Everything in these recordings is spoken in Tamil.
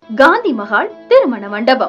காந்தி மகால் திருமண மண்டபம்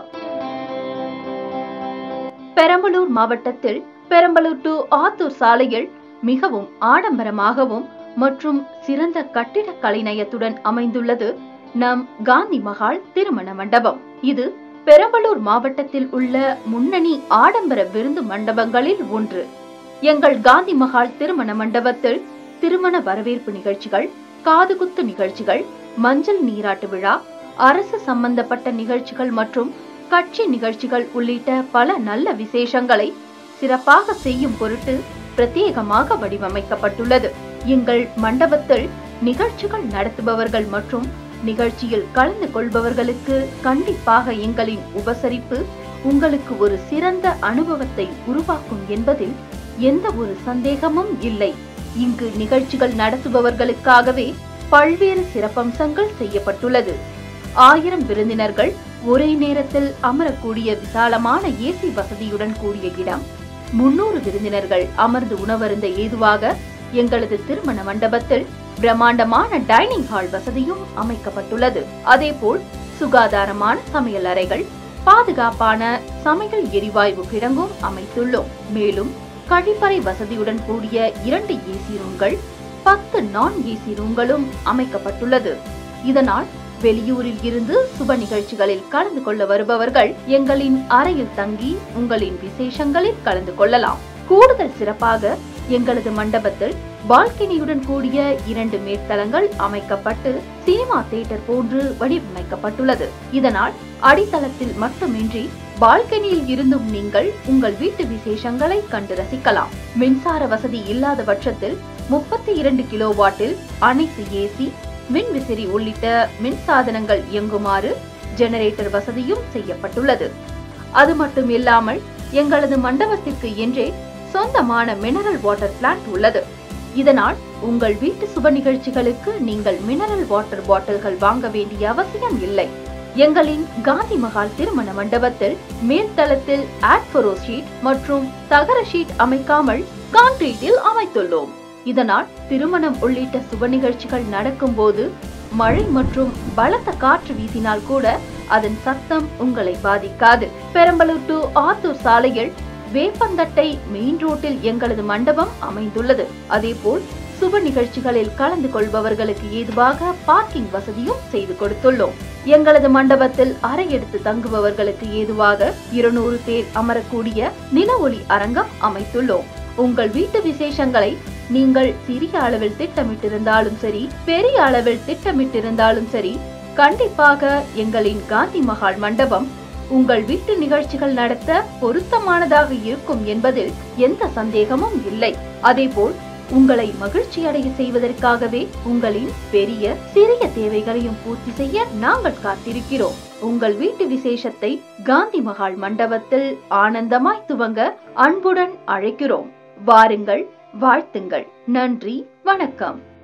பெரம்பலூர் மாவட்டத்தில் பெரம்பலூர் டு ஆத்தூர் சாலையில் மிகவும் ஆடம்பரமாகவும் மற்றும் சிறந்த கட்டிடக் கலைநயத்துடன் அமைந்துள்ளது நம் காந்தி மகால் திருமண மண்டபம் இது பெரம்பலூர் மாவட்டத்தில் உள்ள முன்னணி ஆடம்பர விருந்து மண்டபங்களில் ஒன்று எங்கள் காந்தி மகால் திருமண மண்டபத்தில் திருமண வரவேற்பு நிகழ்ச்சிகள் காதுகுத்து நிகழ்ச்சிகள் மஞ்சள் நீராட்டு விழா அரசு சம்பந்தப்பட்ட நிகழ்ச்சிகள் மற்றும் கட்சி நிகழ்ச்சிகள் உள்ளிட்ட பல நல்ல விசேஷங்களை சிறப்பாக செய்யும் பொருட்டு பிரத்யேகமாக வடிவமைக்கப்பட்டுள்ளது எங்கள் மண்டபத்தில் நிகழ்ச்சிகள் நடத்துபவர்கள் மற்றும் நிகழ்ச்சியில் கலந்து கொள்பவர்களுக்கு கண்டிப்பாக எங்களின் உபசரிப்பு உங்களுக்கு ஒரு சிறந்த அனுபவத்தை உருவாக்கும் என்பதில் எந்த ஒரு சந்தேகமும் இல்லை இங்கு நிகழ்ச்சிகள் நடத்துபவர்களுக்காகவே பல்வேறு சிறப்பம்சங்கள் செய்யப்பட்டுள்ளது ஆயிரம் விருந்தினர்கள் ஒரே நேரத்தில் அமரக்கூடிய விசாலமான ஏசி வசதியுடன் கூடிய இடம் முன்னூறு விருந்தினர்கள் அமர்ந்து உணவருந்த ஏதுவாக எங்களது திருமண மண்டபத்தில் பிரம்மாண்டமான டைனிங் ஹால் வசதியும் அமைக்கப்பட்டுள்ளது அதேபோல் சுகாதாரமான சமையல் அறைகள் பாதுகாப்பான சமையல் எரிவாயு கிடங்கும் அமைத்துள்ளோம் மேலும் கழிப்பறை வசதியுடன் கூடிய இரண்டு ஏசி ரூம்கள் பத்து நான் ஏசி ரூம்களும் அமைக்கப்பட்டுள்ளது இதனால் வெளியூரில் இருந்து சுப நிகழ்ச்சிகளில் கலந்து கொள்ள வருபவர்கள் எங்களின் அறையில் தங்கி உங்களின் விசேஷங்களில் கலந்து கொள்ளலாம் கூடுதல் சிறப்பாக எங்களது மண்டபத்தில் பால்கனியுடன் கூடிய இரண்டு மேற்தளங்கள் அமைக்கப்பட்டு சினிமா தியேட்டர் போன்று வடிவமைக்கப்பட்டுள்ளது இதனால் அடித்தளத்தில் மட்டுமின்றி பால்கனியில் இருந்தும் நீங்கள் உங்கள் வீட்டு விசேஷங்களை கண்டு ரசிக்கலாம் மின்சார வசதி இல்லாத பட்சத்தில் முப்பத்தி இரண்டு கிலோ வாட்டில் அனைத்து ஏசி மின் விசிறி உள்ளிட்ட மின் சாதனங்கள் இயங்குமாறு ஜெனரேட்டர் வசதியும் செய்யப்பட்டுள்ளது அது மட்டும் இல்லாமல் எங்களது மண்டபத்திற்கு என்றே சொந்தமான மினரல் வாட்டர் பிளான்ட் உள்ளது இதனால் உங்கள் வீட்டு சுப நிகழ்ச்சிகளுக்கு நீங்கள் மினரல் வாட்டர் பாட்டில்கள் வாங்க வேண்டிய அவசியம் இல்லை எங்களின் காந்தி மகால் திருமண மண்டபத்தில் மேல்தளத்தில் ஆட்பொரோ ஷீட் மற்றும் தகர ஷீட் அமைக்காமல் கான்கிரீட்டில் அமைத்துள்ளோம் இதனால் திருமணம் உள்ளிட்ட சுப நிகழ்ச்சிகள் நடக்கும் போது மழை மற்றும் பலத்த காற்று வீசினால் கூட அதன் சத்தம் உங்களை பாதிக்காது பெரம்பலூர் டு ஆத்தூர் சாலையில் வேப்பந்தட்டை மெயின் ரோட்டில் எங்களது மண்டபம் அமைந்துள்ளது அதேபோல் சுப நிகழ்ச்சிகளில் கலந்து கொள்பவர்களுக்கு ஏதுவாக பார்க்கிங் வசதியும் செய்து கொடுத்துள்ளோம் எங்களது மண்டபத்தில் அறை எடுத்து தங்குபவர்களுக்கு ஏதுவாக இருநூறு பேர் அமரக்கூடிய நில ஒளி அரங்கம் அமைத்துள்ளோம் உங்கள் வீட்டு விசேஷங்களை நீங்கள் சிறிய அளவில் திட்டமிட்டிருந்தாலும் சரி பெரிய அளவில் திட்டமிட்டிருந்தாலும் சரி கண்டிப்பாக எங்களின் காந்தி மகால் மண்டபம் உங்கள் வீட்டு நிகழ்ச்சிகள் நடத்த பொருத்தமானதாக இருக்கும் என்பதில் எந்த சந்தேகமும் இல்லை அதேபோல் உங்களை மகிழ்ச்சி அடைய செய்வதற்காகவே உங்களின் பெரிய சிறிய தேவைகளையும் பூர்த்தி செய்ய நாங்கள் காத்திருக்கிறோம் உங்கள் வீட்டு விசேஷத்தை காந்தி மகால் மண்டபத்தில் ஆனந்தமாய் துவங்க அன்புடன் அழைக்கிறோம் வாருங்கள் வாழ்த்துங்கள் நன்றி வணக்கம்